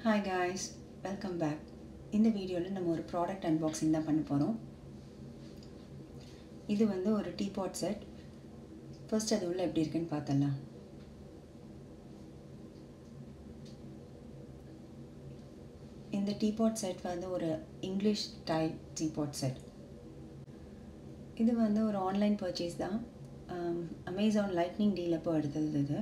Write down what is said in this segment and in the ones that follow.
hi guys welcome back இந்த வீடியோவில் நம்ம ஒரு ப்ராடக்ட் அன்பாக்சிங் தான் பண்ண போகிறோம் இது வந்து ஒரு டீபாட் செட் ஃபர்ஸ்ட் அது உள்ள எப்படி இருக்குன்னு பார்த்தலாம் இந்த டீபாட் செட் வந்து ஒரு இங்கிலீஷ் ஸ்டைல் டீபாட் செட் இது வந்து ஒரு ஆன்லைன் பர்ச்சேஸ் தான் அமேசான் லைட்னிங் டீல் அப்போ எடுத்தது இது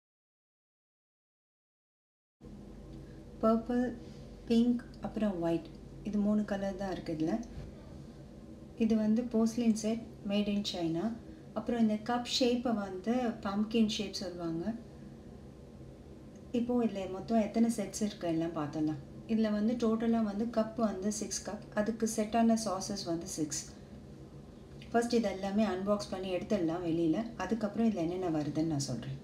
பர்பிள் பிங்க் அப்புறம் ஒயிட் இது மூணு கலர் தான் இருக்குது இதில் இது வந்து porcelain set made in China அப்புறம் இந்த கப் ஷேப்பை வந்து பம்கின் ஷேப் சொல்லுவாங்க இப்போது இதில் மொத்தம் எத்தனை செட்ஸ் இருக்குது எல்லாம் பார்த்தலாம் இதில் வந்து டோட்டலாக வந்து கப் வந்து சிக்ஸ் கப் அதுக்கு செட்டான சாசஸ் வந்து சிக்ஸ் ஃபர்ஸ்ட் இது எல்லாமே அன்பாக்ஸ் பண்ணி எடுத்துடலாம் வெளியில் அதுக்கப்புறம் இதில் என்னென்ன வருதுன்னு நான் சொல்கிறேன்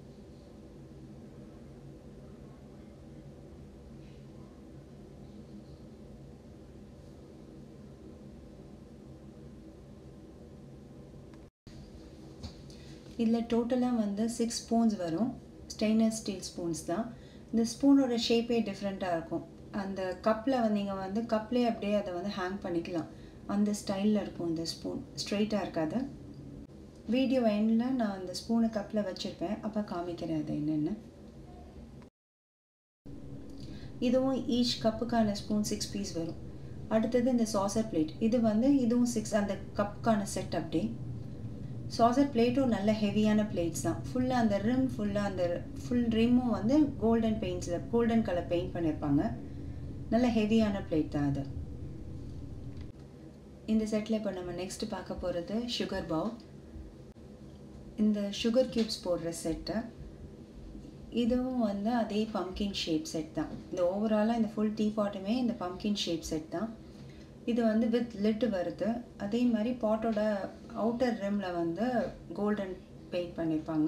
இதில் டோட்டலாக வந்து சிக்ஸ் ஸ்பூன்ஸ் வரும் ஸ்டெயின்லெஸ் ஸ்டீல் ஸ்பூன்ஸ் தான் இந்த ஸ்பூனோட ஷேப்பே டிஃப்ரெண்ட்டாக இருக்கும் அந்த கப்பில் வந்து நீங்கள் வந்து கப்லேயே அப்படியே அதை வந்து ஹேங் பண்ணிக்கலாம் அந்த ஸ்டைலில் இருக்கும் இந்த ஸ்பூன் ஸ்ட்ரெயிட்டாக இருக்காது வீடியோ எண்டில் நான் அந்த ஸ்பூனை கப்பில் வச்சுருப்பேன் அப்போ காமிக்கிறேன் அது என்னென்னு இதுவும் ஈச் கப்புக்கான ஸ்பூன் சிக்ஸ் பீஸ் வரும் அடுத்தது இந்த சாசர் பிளேட் இது வந்து இதுவும் சிக்ஸ் அந்த கப்புக்கான செட் அப்படியே சாசர் பிளேட்டும் நல்ல ஹெவியான பிளேட்ஸ் தான் ஃபுல்லாக அந்த ரிம் ஃபுல்லாக அந்த ஃபுல் ரிம்மும் வந்து கோல்டன் பெயிண்ட்ஸில் கோல்டன் கலர் பெயிண்ட் பண்ணியிருப்பாங்க நல்ல ஹெவியான பிளேட் தான் அது இந்த செட்டில் இப்போ நம்ம நெக்ஸ்ட் பார்க்க போகிறது சுகர் பவுல் இந்த சுகர் க்யூப்ஸ் போடுற செட்டு இதுவும் வந்து அதே பம்கின் ஷேப் செட் தான் இந்த ஓவராலாக இந்த ஃபுல் டீ பாட்டுமே இந்த பம்கின் ஷேப் செட் தான் இது வந்து வித் லிட் வருது அதே மாதிரி பாட்டோட அவுட்டர் ரிம்மில் வந்து கோல்டன் பெயிண்ட் பண்ணியிருப்பாங்க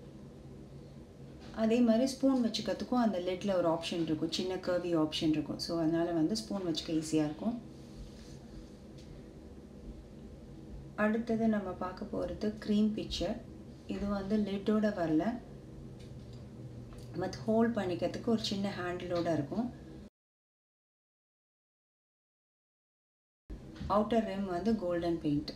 அதே மாதிரி ஸ்பூன் வச்சுக்கிறதுக்கும் அந்த லிட்டில் ஒரு ஆப்ஷன் இருக்கும் சின்ன கர்வி ஆப்ஷன் இருக்கும் ஸோ அதனால் வந்து ஸ்பூன் வச்சுக்க ஈஸியாக இருக்கும் அடுத்தது நம்ம பார்க்க போகிறது க்ரீம் பிக்சர் இது வந்து லிட்டோட வரல மத் ஹோல்ட் பண்ணிக்கிறதுக்கு ஒரு சின்ன ஹேண்டிலோடு இருக்கும் அவுட்டர் ரிம் வந்து கோல்டன் பெயிண்ட்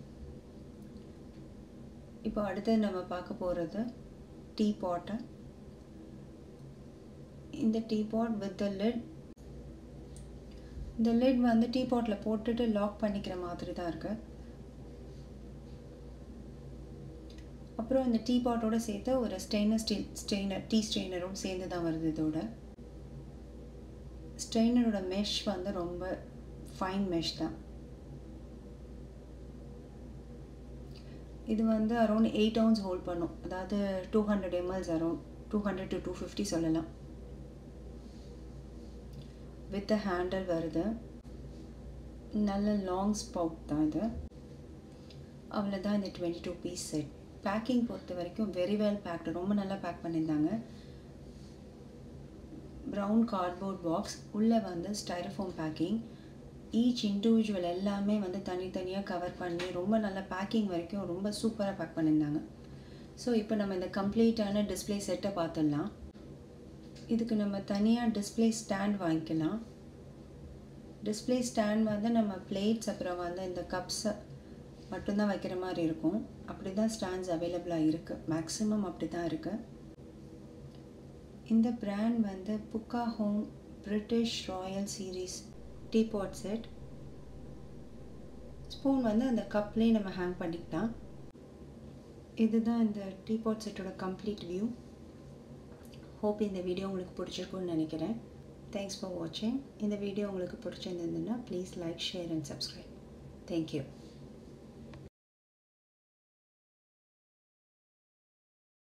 இப்போ அடுத்தது நம்ம பார்க்க போகிறது டீ பாட்டு இந்த tea pot with the lid இந்த லிட் வந்து டீ பாட்டில் போட்டுட்டு லாக் பண்ணிக்கிற மாதிரி தான் இருக்குது அப்புறம் இந்த டீ பாட்டோட சேர்த்து ஒரு ஸ்டெயினர் ஸ்டீல் ஸ்டெயினர் டீ ஸ்ட்ரெயினரும் சேர்ந்து தான் வருது இதோட ஸ்ட்ரெயினரோட மெஷ் வந்து ரொம்ப ஃபைன் மெஷ் தான் இது வந்து அரௌண்ட் எயிட் அவுன்ஸ் ஹோல்ட் பண்ணும் அதாவது two hundred MLs around two hundred to two fifty சொல்லலாம் வித் ஹேண்டில் வருது நல்ல லாங் ஸ்பவுட் தான் இது அவ்வளோதான் இந்த twenty two piece set packing பொறுத்த வரைக்கும் வெரி வெல் பேக்டு ரொம்ப நல்லா பேக் பண்ணியிருந்தாங்க ப்ரௌன் கார்ட்போர்ட் பாக்ஸ் உள்ளே வந்து ஸ்டைரஃபோம் பேக்கிங் ஈச் இண்டிவிஜுவல் எல்லாமே வந்து தனித்தனியாக கவர் பண்ணி ரொம்ப நல்ல பேக்கிங் வரைக்கும் ரொம்ப சூப்பராக பேக் பண்ணியிருந்தாங்க ஸோ இப்போ நம்ம இந்த கம்ப்ளீட்டான டிஸ்பிளே செட்டை பார்த்துடலாம் இதுக்கு நம்ம தனியாக டிஸ்பிளே ஸ்டாண்ட் வாங்கிக்கலாம் டிஸ்பிளே ஸ்டாண்ட் வந்து நம்ம பிளேட்ஸ் அப்புறம் வந்து இந்த கப்ஸை மட்டும்தான் வைக்கிற மாதிரி இருக்கும் அப்படி தான் ஸ்டாண்ட்ஸ் அவைலபிளாக இருக்குது மேக்ஸிமம் அப்படி தான் இருக்குது இந்த பிராண்ட் வந்து புக்கா home British royal series teapot set spoon வந்து அந்த கப்லேயே நம்ம ஹேங் பண்ணிக்கலாம் இதுதான் இந்த டீபாட் செட்டோட கம்ப்ளீட் வியூ ஹோப் இந்த வீடியோ உங்களுக்கு பிடிச்சிருக்குன்னு நினைக்கிறேன் தேங்க்ஸ் ஃபார் வாட்சிங் இந்த வீடியோ உங்களுக்கு பிடிச்சிருந்ததுன்னா please like share and subscribe thank you